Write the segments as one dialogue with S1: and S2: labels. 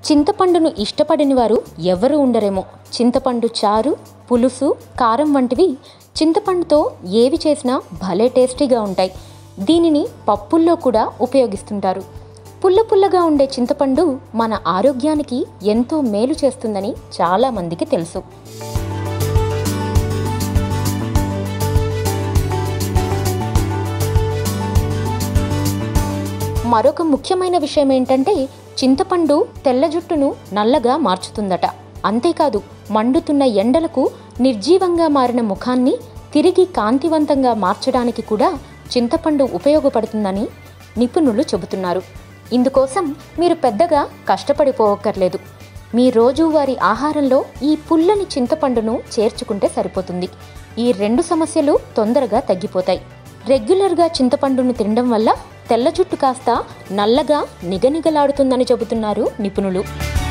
S1: చింతపండును ఇష్టపడని వారు ఎవరు ఉండరేమో చింతపండు చారు పులుసు కారం వంటివి చింతపండుతో ఏవి చేసినా భలే టేస్టీగా ఉంటాయి దీనిని పప్పుల్లో కూడా ఉపయోగిస్తుంటారు పుల్ల పుల్లగా ఉండే చింతపండు మన ఆరోగ్యానికి ఎంతో మేలు చేస్తుందని చాలామందికి తెలుసు మరొక ముఖ్యమైన విషయం ఏంటంటే చింతపండు తెల్ల జుట్టును నల్లగా మార్చుతుందట అంతేకాదు మండుతున్న ఎండలకు నిర్జీవంగా మారిన ముఖాన్ని తిరిగి కాంతివంతంగా మార్చడానికి కూడా చింతపండు ఉపయోగపడుతుందని నిపుణులు చెబుతున్నారు ఇందుకోసం మీరు పెద్దగా కష్టపడిపోవక్కర్లేదు మీ రోజువారీ ఆహారంలో ఈ పుల్లని చింతపండును చేర్చుకుంటే సరిపోతుంది ఈ రెండు సమస్యలు తొందరగా తగ్గిపోతాయి రెగ్యులర్గా చింతపండును తినడం వల్ల తెల్ల జుట్టు కాస్త నల్లగా నిగనిగలాడుతుందని చెబుతున్నారు నిపుణులు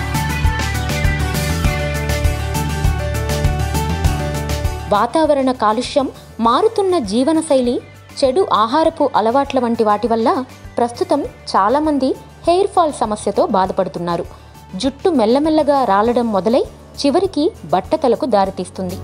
S1: వాతావరణ కాలుష్యం మారుతున్న జీవనశైలి చెడు ఆహారపు అలవాట్ల వంటి వాటి వల్ల ప్రస్తుతం చాలామంది హెయిర్ ఫాల్ సమస్యతో బాధపడుతున్నారు జుట్టు మెల్లమెల్లగా రాలడం మొదలై చివరికి బట్టతలకు దారితీస్తుంది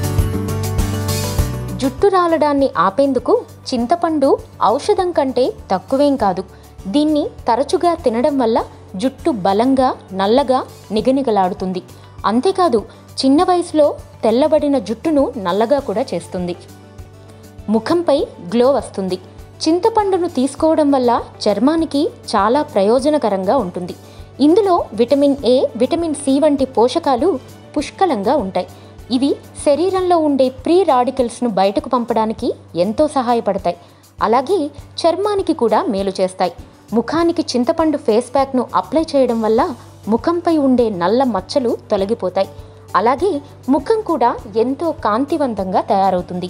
S1: జుట్టు రాలడాన్ని ఆపేందుకు చింతపండు ఔషధం కంటే తక్కువేం కాదు దీన్ని తరచుగా తినడం వల్ల జుట్టు బలంగా నల్లగా నిగనిగలాడుతుంది అంతేకాదు చిన్న వయసులో తెల్లబడిన జుట్టును నల్లగా కూడా చేస్తుంది ముఖంపై గ్లో వస్తుంది చింతపండును తీసుకోవడం వల్ల చర్మానికి చాలా ప్రయోజనకరంగా ఉంటుంది ఇందులో విటమిన్ ఏ విటమిన్ సి వంటి పోషకాలు పుష్కలంగా ఉంటాయి ఇవి శరీరంలో ఉండే ప్రీ రాడికల్స్ను బయటకు పంపడానికి ఎంతో సహాయపడతాయి అలాగే చర్మానికి కూడా మేలు చేస్తాయి ముఖానికి చింతపండు ఫేస్ ప్యాక్ను అప్లై చేయడం వల్ల ముఖంపై ఉండే నల్ల మచ్చలు తొలగిపోతాయి అలాగే ముఖం కూడా ఎంతో కాంతివంతంగా తయారవుతుంది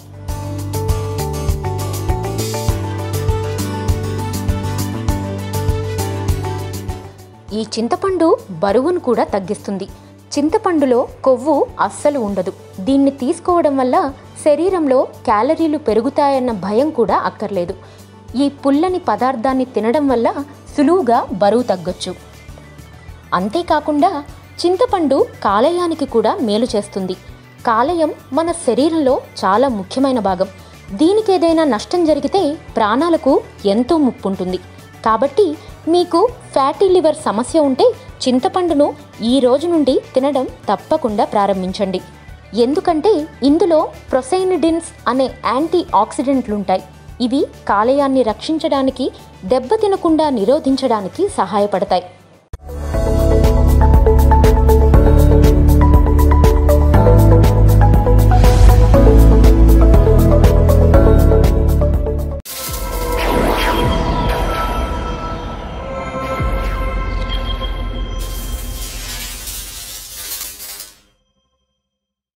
S1: ఈ చింతపండు బరువును కూడా తగ్గిస్తుంది చింతపండులో కొవ్వు అస్సలు ఉండదు దీన్ని తీసుకోవడం వల్ల శరీరంలో క్యాలరీలు పెరుగుతాయన్న భయం కూడా అక్కర్లేదు ఈ పుల్లని పదార్థాన్ని తినడం వల్ల సులువుగా బరువు తగ్గొచ్చు అంతేకాకుండా చింతపండు కాలేయానికి కూడా మేలు చేస్తుంది కాలేయం మన శరీరంలో చాలా ముఖ్యమైన భాగం దీనికి ఏదైనా నష్టం జరిగితే ప్రాణాలకు ఎంతో ముప్పు ఉంటుంది కాబట్టి మీకు ఫ్యాటీ లివర్ సమస్య ఉంటే చింతపండును ఈ రోజు నుండి తినడం తప్పకుండా ప్రారంభించండి ఎందుకంటే ఇందులో ప్రొసైనిడిన్స్ అనే యాంటీ ఆక్సిడెంట్లుంటాయి ఇవి కాలేయాన్ని రక్షించడానికి దెబ్బతినకుండా నిరోధించడానికి సహాయపడతాయి